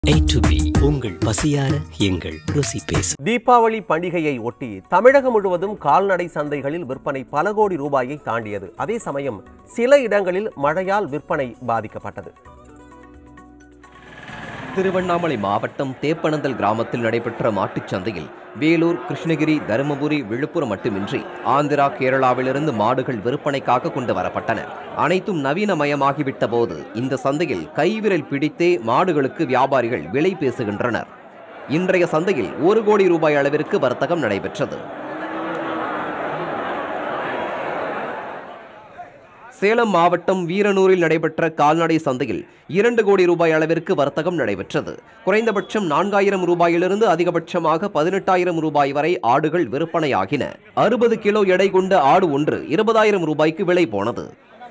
A to B உங்கள் பசியார எங்கள் ருசி பேச தீபாவளி பண்டிகையை ஒட்டி தமிழகம் முழுவதும் கால்நடை சந்தைகளில் விற்பனை பல கோடி ரூபாயை தாண்டியது அதே சமயம் சில இடங்களில் மழையால் விற்பனை பாதிக்கப்பட்டது திருவண்ணாமலை மாவட்டம் தேப்பனந்தல் கிராமத்தில் நடைபெற்ற மாட்டுச் சந்தையில் வேலூர் கிருஷ்ணகிரி தருமபுரி விழுப்புரம் மட்டுமின்றி ஆந்திரா கேரளாவிலிருந்து மாடுகள் விற்பனைக்காக கொண்டு வரப்பட்டன அனைத்தும் நவீனமயமாகிவிட்ட போது இந்த சந்தையில் கைவிரல் பிடித்தே மாடுகளுக்கு வியாபாரிகள் விலை பேசுகின்றனர் இன்றைய சந்தையில் ஒரு கோடி ரூபாய் அளவிற்கு வர்த்தகம் நடைபெற்றது சேலம் மாவட்டம் வீரனூரில் நடைபெற்ற கால்நடை சந்தையில் இரண்டு கோடி ரூபாய் அளவிற்கு வர்த்தகம் நடைபெற்றது குறைந்தபட்சம் நான்காயிரம் ரூபாயிலிருந்து அதிகபட்சமாக பதினெட்டாயிரம் ரூபாய் வரை ஆடுகள் விற்பனையாகின அறுபது கிலோ எடை கொண்ட ஆடு ஒன்று இருபதாயிரம் ரூபாய்க்கு விலை போனது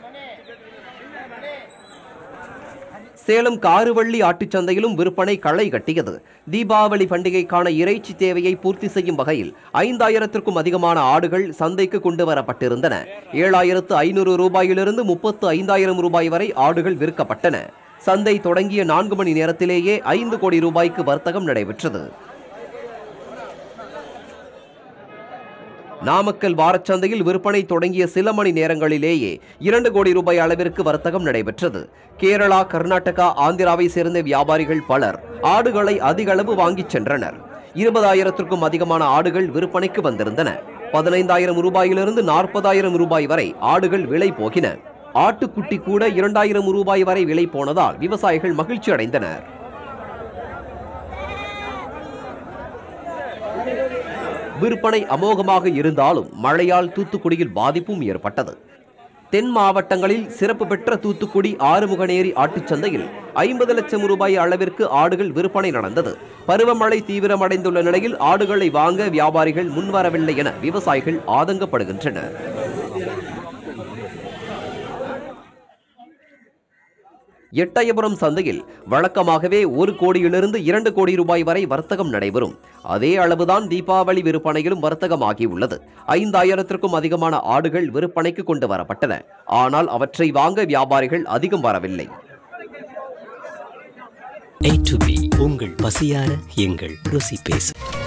சேலம் காருவள்ளி ஆட்டுச் சந்தையிலும் விற்பனை களை கட்டியது தீபாவளி பண்டிகைக்கான இறைச்சி தேவையை பூர்த்தி செய்யும் வகையில் ஐந்தாயிரத்திற்கும் அதிகமான ஆடுகள் சந்தைக்கு கொண்டு வரப்பட்டிருந்தன ஏழாயிரத்து ஐநூறு ரூபாயிலிருந்து முப்பத்து ஐந்தாயிரம் ரூபாய் வரை ஆடுகள் விற்கப்பட்டன சந்தை தொடங்கிய நான்கு மணி நேரத்திலேயே ஐந்து கோடி ரூபாய்க்கு வர்த்தகம் நடைபெற்றது நாமக்கல் வாரச்சந்தையில் விற்பனை தொடங்கிய சில மணி நேரங்களிலேயே இரண்டு கோடி ரூபாய் அளவிற்கு வர்த்தகம் நடைபெற்றது கேரளா கர்நாடகா ஆந்திராவை சேர்ந்த வியாபாரிகள் பலர் ஆடுகளை அதிக அளவு வாங்கிச் சென்றனர் இருபதாயிரத்திற்கும் அதிகமான ஆடுகள் விற்பனைக்கு வந்திருந்தன பதினைந்தாயிரம் ரூபாயிலிருந்து நாற்பதாயிரம் ரூபாய் வரை ஆடுகள் விலை போகின ஆட்டுக்குட்டி கூட இரண்டாயிரம் ரூபாய் வரை விலை போனதால் விவசாயிகள் மகிழ்ச்சி அடைந்தனர் விற்பனை அமோகமாக இருந்தாலும் மழையால் தூத்துக்குடியில் பாதிப்பும் ஏற்பட்டது தென் மாவட்டங்களில் சிறப்பு பெற்ற தூத்துக்குடி ஆறுமுகநேரி ஆட்டுச் சந்தையில் ஐம்பது லட்சம் ரூபாய் அளவிற்கு ஆடுகள் விற்பனை நடந்தது பருவமழை தீவிரமடைந்துள்ள நிலையில் ஆடுகளை வாங்க வியாபாரிகள் முன்வரவில்லை என விவசாயிகள் ஆதங்கப்படுகின்றனர் எட்டயபுரம் சந்தையில் வழக்கமாகவே ஒரு கோடியிலிருந்து இரண்டு கோடி ரூபாய் வரை வர்த்தகம் நடைபெறும் அதே அளவுதான் தீபாவளி விற்பனையிலும் வர்த்தகமாகியுள்ளது ஐந்தாயிரத்திற்கும் அதிகமான ஆடுகள் விற்பனைக்கு கொண்டு வரப்பட்டன ஆனால் அவற்றை வாங்க வியாபாரிகள் அதிகம் வரவில்லை A to B உங்கள் பசியார எங்கள் ருசி பேச